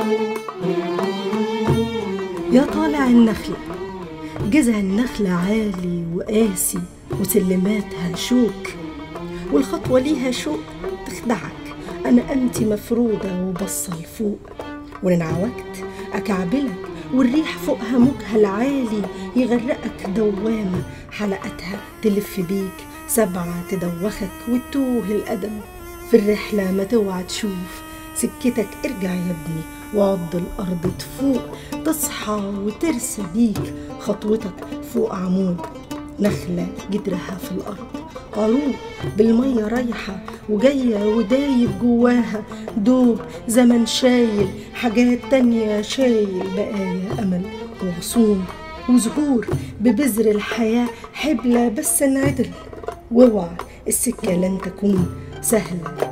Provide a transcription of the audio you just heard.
يا طالع النخلة جذع النخلة عالي وقاسي وسلماتها شوك والخطوة ليها شوق تخدعك أنا أنت مفرودة وبصة لفوق وإن عوجت أكعبلك والريح فوقها موجها العالي يغرقك دوامة حلقتها تلف بيك سبعة تدوخك وتوه القدم في الرحلة ما توعى تشوف سكتك ارجع يا ابني وعض الأرض تفوق تصحى وترسى بيك خطوتك فوق عمود نخلة جدرها في الأرض عروق بالمية رايحة وجاية ودايب جواها دوب زمن شايل حاجات تانية شايل بقايا أمل وغصون وزهور ببذر الحياة حبلة بس انعدل واوعى السكة لن تكون سهلة